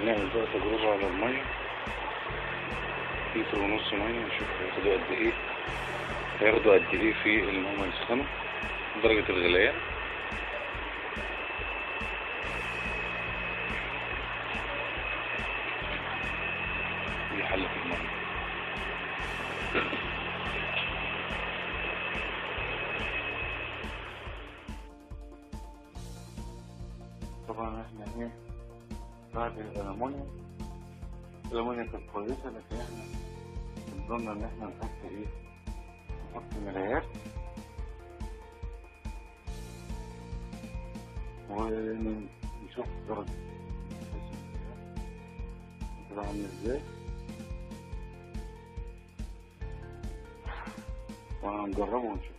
هنعمل بقى تجربة على المية لتر ونص مية نشوف هياخدوا قد ايه هياخدوا قد ايه في ان هما يسخنوا درجة الغليان دي حلة المية طبعا احنا ايه بعد الألمونيا الألمونيا كانت كويسة لكن احنا نظن ان احنا نحط ايه نحط مرايات ونشوف درجة كده عامل ازاي وهنجربه ونشوف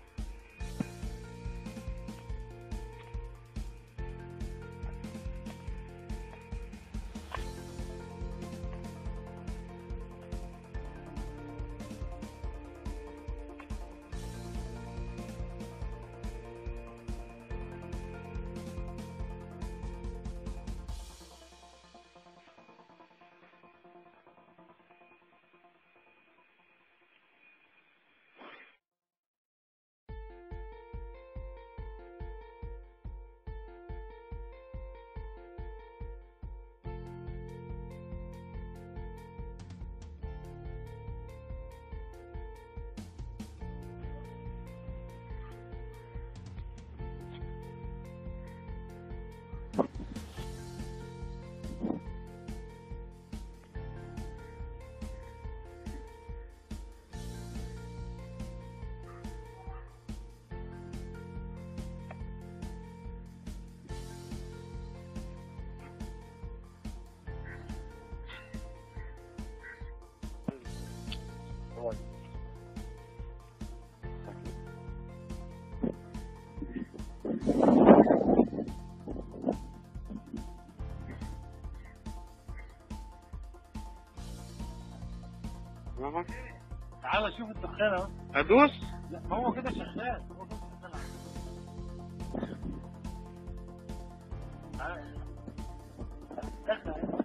تعالى شوف الدخان اهو ادوس لا ما هو كده شغال هو كده شغال تعالى. دخل اهي.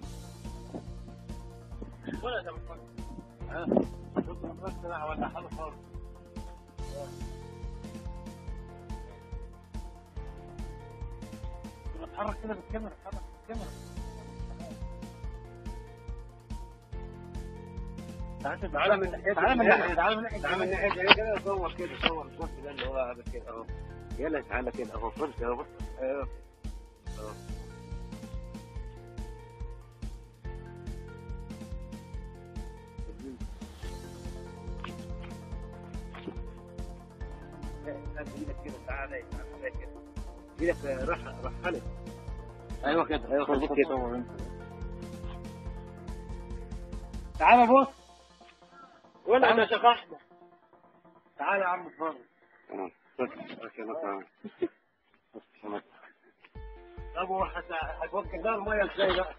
ولا ده بتفكر. ها بص أنا بس لا ولا حاجه خالص اتحرك كده بالكاميرا اتحرك بالكاميرا تعالى تعالى من ناحية تعالى من ناحية تعالى من ناحية تعالى من ناحية زي كده صور كده صور الصوت ده اللي هو هذا كده اهو يلا تعالى كده اهو بص اهو بص اهو اهو خد ايدك كده تعالى تعالى كده ايدك راح رحلت ايوه كده ايوه خليك كده تعالى بص ولا انا شيخ احمد تعالى يا عم اتفرج اه عشان أطلع. طب هو هت- هتوكل ده الميه ازاي بقى؟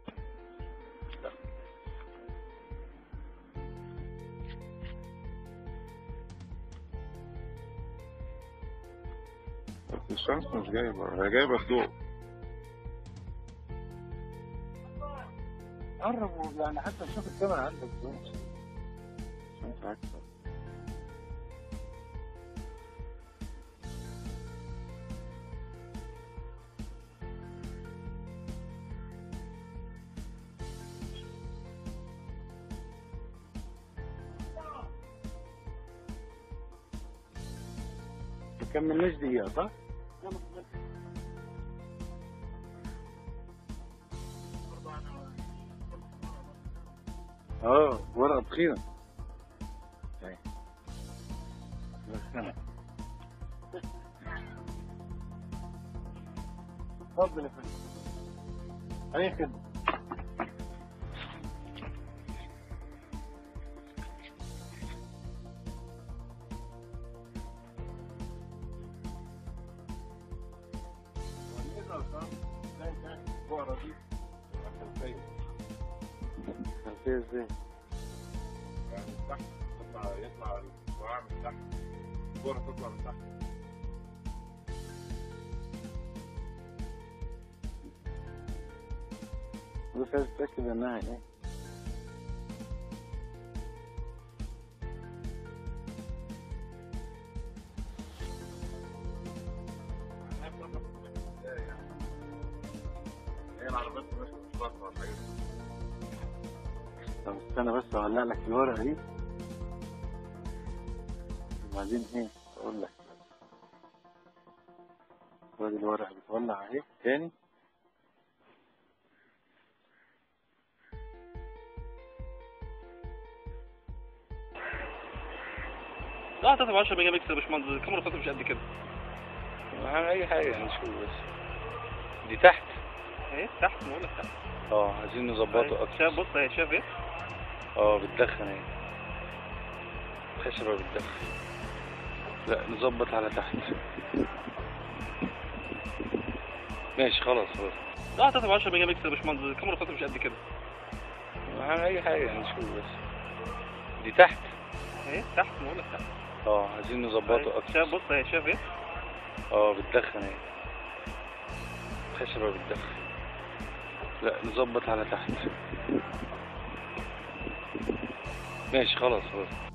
بس الشمس مش جايبة هي جايبة الضوء قرب يعني حتى نشوف الكاميرا عندك ازاي الشمس عكسة ما كملناش دقيقة صح؟ اه ورقة تخينة اتفضل يا فندم اي خدمة خلفية ازاي؟ يعني من تحت تطلع يطلع الشعاع من تحت الكورة تطلع من تحت بس عايز اتاكد انها ايه هي العربيات مش مشتركة ولا حاجة طب استنى بس اولع لك الورقه دي وبعدين ايه اقول لك وادي الورقه بتولع اهي تاني لا 13 ميجا بكسل يا باشمهندس الكاميرا بتاعته مش قد كده هعمل اي حاجه نشوف بس دي تحت اهي تحت بقول لك تحت اه عايزين نظبطه أهي. اكتر شايف بص اهي شايف ايه اه بتدخن اهي خشبة بتدخن لا نظبط على تحت ماشي خلاص خلاص لا 13 ميجا بكسل يا باشمهندس الكاميرا بتاعته مش قد كده هعمل اي حاجه نشوف بس دي تحت اهي تحت بقول لك تحت اه عايزين نظبطه أهي. اكتر شايف بص اهي شايف ايه اه بتدخن اهي خشبة بتدخن لا نظبط على تحت ماشي خلاص خلاص